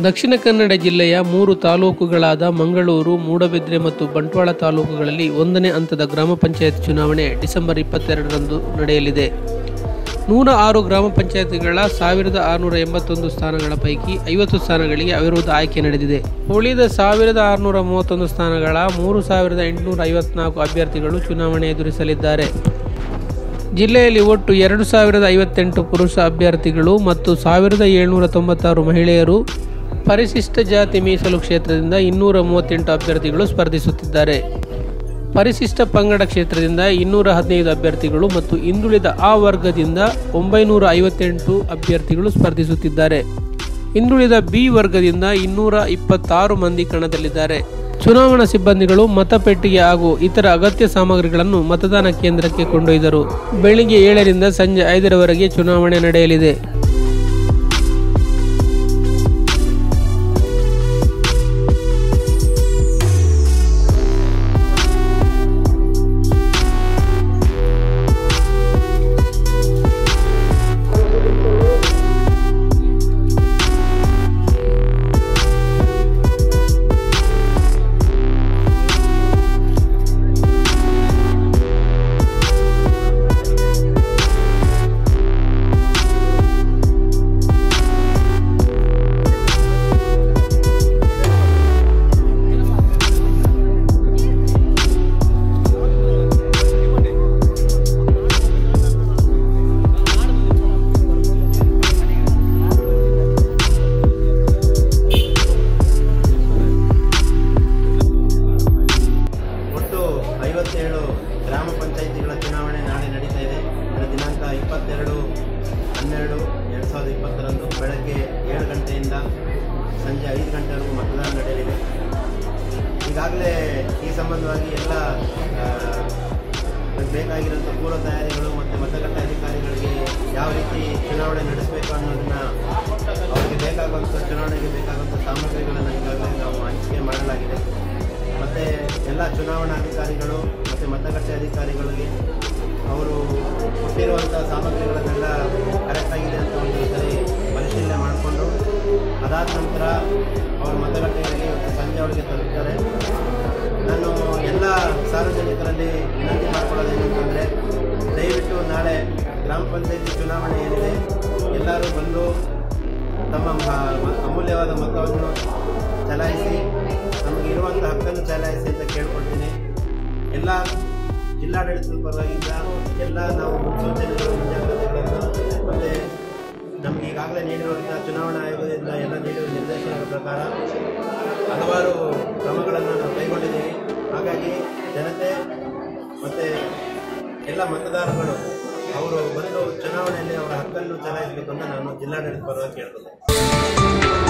ದಕ್ಷಿಣ ಕನ್ನಡ ಜಿಲ್ಲೆಯ ಮೂರು ತಾಲೂಕುಗಳಾದ ಮಂಗಳೂರು ಮೂಡಬಿದ್ರೆ ಮತ್ತು ಬಂಟ್ವಾಳ ತಾಲೂಕುಗಳಲ್ಲಿ ಒಂದನೇ ಹಂತದ ಗ್ರಾಮ ಪಂಚಾಯತ್ ಚುನಾವಣೆ ಡಿಸೆಂಬರ್ ಇಪ್ಪತ್ತೆರಡರಂದು ನಡೆಯಲಿದೆ ನೂರ ಆರು ಗ್ರಾಮ ಪಂಚಾಯತ್ಗಳ ಸಾವಿರದ ಆರುನೂರ ಎಂಬತ್ತೊಂದು ಸ್ಥಾನಗಳ ಪೈಕಿ ಐವತ್ತು ಸ್ಥಾನಗಳಿಗೆ ಅವಿರೋಧ ಆಯ್ಕೆ ನಡೆದಿದೆ ಉಳಿದ ಸಾವಿರದ ಆರುನೂರ ಮೂವತ್ತೊಂದು ಸ್ಥಾನಗಳ ಮೂರು ಸಾವಿರದ ಎಂಟುನೂರ ಐವತ್ನಾಲ್ಕು ಅಭ್ಯರ್ಥಿಗಳು ಚುನಾವಣೆ ಎದುರಿಸಲಿದ್ದಾರೆ ಜಿಲ್ಲೆಯಲ್ಲಿ ಒಟ್ಟು ಎರಡು ಸಾವಿರದ ಐವತ್ತೆಂಟು ಪುರುಷ ಅಭ್ಯರ್ಥಿಗಳು ಮತ್ತು ಸಾವಿರದ ಏಳ್ನೂರ ತೊಂಬತ್ತಾರು ಮಹಿಳೆಯರು ಪರಿಶಿಷ್ಟ ಜಾತಿ ಮೀಸಲು ಕ್ಷೇತ್ರದಿಂದ ಇನ್ನೂರ ಮೂವತ್ತೆಂಟು ಅಭ್ಯರ್ಥಿಗಳು ಸ್ಪರ್ಧಿಸುತ್ತಿದ್ದಾರೆ ಪರಿಶಿಷ್ಟ ಪಂಗಡ ಕ್ಷೇತ್ರದಿಂದ ಇನ್ನೂರ ಹದಿನೈದು ಅಭ್ಯರ್ಥಿಗಳು ಮತ್ತು ಹಿಂದುಳಿದ ಆ ವರ್ಗದಿಂದ ಒಂಬೈನೂರ ಐವತ್ತೆಂಟು ಅಭ್ಯರ್ಥಿಗಳು ಸ್ಪರ್ಧಿಸುತ್ತಿದ್ದಾರೆ ಹಿಂದುಳಿದ ಬಿ ವರ್ಗದಿಂದ ಇನ್ನೂರ ಇಪ್ಪತ್ತಾರು ಮಂದಿ ಕಣದಲ್ಲಿದ್ದಾರೆ ಚುನಾವಣಾ ಸಿಬ್ಬಂದಿಗಳು ಮತಪೆಟ್ಟಿಗೆ ಹಾಗೂ ಇತರ ಅಗತ್ಯ ಸಾಮಗ್ರಿಗಳನ್ನು ಮತದಾನ ಕೇಂದ್ರಕ್ಕೆ ಕೊಂಡೊಯ್ದರು ಬೆಳಿಗ್ಗೆ ಏಳರಿಂದ ಸಂಜೆ ಐದರವರೆಗೆ ಚುನಾವಣೆ ನಡೆಯಲಿದೆ ಒಟ್ಟು ಐವತ್ತೇಳು ಗ್ರಾಮ ಪಂಚಾಯಿತಿಗಳ ಚುನಾವಣೆ ನಾಳೆ ನಡೀತಾ ಇದೆ ಇದರ ದಿನಾಂಕ ಇಪ್ಪತ್ತೆರಡು ಹನ್ನೆರಡು ಎರಡು ಸಾವಿರದ ಇಪ್ಪತ್ತರಂದು ಬೆಳಗ್ಗೆ ಏಳು ಗಂಟೆಯಿಂದ ಸಂಜೆ ಐದು ಗಂಟೆವರೆಗೂ ಮತದಾನ ನಡೆಯಲಿದೆ ಈಗಾಗಲೇ ಈ ಸಂಬಂಧವಾಗಿ ಎಲ್ಲ ಆ, ಬೇಕಾಗಿರುವಂಥ ಪೂರ್ವ ತಯಾರಿಗಳು ಮತ್ತು ಮತಗಟ್ಟೆ ಅಧಿಕಾರಿಗಳಿಗೆ ಯಾವ ರೀತಿ ಚುನಾವಣೆ ನಡೆಸಬೇಕು ಅನ್ನೋದನ್ನ ಅವರಿಗೆ ಬೇಕಾಗುವಂಥ ಚುನಾವಣೆಗೆ ಬೇಕಾಗುವಂಥ ಸಾಮಗ್ರಿಗಳನ್ನು ಈಗಾಗಲೇ ನಾವು ಹಂಚಿಕೆ ಮಾಡಲಾಗಿದೆ ಮತ್ತು ಎಲ್ಲ ಚುನಾವಣಾ ಅಧಿಕಾರಿಗಳು ಮತ್ತು ಮತಗಟ್ಟೆ ಅಧಿಕಾರಿಗಳಿಗೆ ಅವರು ಕೊಟ್ಟಿರುವಂಥ ಸಾಮಗ್ರಿಗಳನ್ನೆಲ್ಲ ಕರೆಕ್ಟಾಗಿದೆ ಅಂತ ಒಂದು ಸರಿ ಪರಿಶೀಲನೆ ಮಾಡಿಕೊಂಡು ಅದಾದ ನಂತರ ಅವರು ಮತಗಟ್ಟೆಗಳಿಗೆ ಇವತ್ತು ಸಂಜೆ ಅವರಿಗೆ ತಲುಪ್ತಾರೆ ನಾನು ಎಲ್ಲ ಸಾರ್ವಜನಿಕರಲ್ಲಿ ವಿನಂತಿ ಮಾಡ್ಕೊಳ್ಳೋದೇನು ಅಂತಂದರೆ ದಯವಿಟ್ಟು ನಾಳೆ ಗ್ರಾಮ ಪಂಚಾಯತಿ ಚುನಾವಣೆ ಏನಿದೆ ಎಲ್ಲರೂ ಬಂದು ತಮ್ಮ ಮ- ಮ- ಅಮೂಲ್ಯವಾದ ಮತವನ್ನು ಚಲಾಯಿಸಿ ನಮಗೆ ಇರುವಂಥ ಹಕ್ಕನ್ನು ಚಲಾಯಿಸಿ ಅಂತ ಕೇಳ್ಕೊಳ್ತೀನಿ ಎಲ್ಲ ಜಿಲ್ಲಾಡಳಿತದ ಪರವಾಗಿಂದ ಎಲ್ಲ ನಾವು ಮುನ್ಸೂಚನೆಗಳು ಮುಂಜಾಗ್ರತೆಗಳನ್ನು ಮತ್ತು ನಮಗೆ ಈಗಾಗಲೇ ನೀಡಿರುವಂಥ ಚುನಾವಣಾ ಆಯೋಗದಿಂದ ಎಲ್ಲ ನೀಡಿರುವ ನಿರ್ದೇಶನಗಳ ಪ್ರಕಾರ ಹಲವಾರು ಕ್ರಮಗಳನ್ನು ನಾವು ಕೈಗೊಂಡಿದ್ದೀವಿ ಹಾಗಾಗಿ ಜನತೆ ಮತ್ತು ಎಲ್ಲ ಮತದಾರಗಳು ಅವರು ಬಂದು ಚುನಾವಣೆಯಲ್ಲಿ ಅವರ ಹಕ್ಕನ್ನು ಚಲಾಯಿಸಬೇಕು ಅಂತ ನಾನು ಜಿಲ್ಲಾಡಳಿತ ಪರವಾಗಿ ಕೇಳ್ಕೊಳ್ತೇನೆ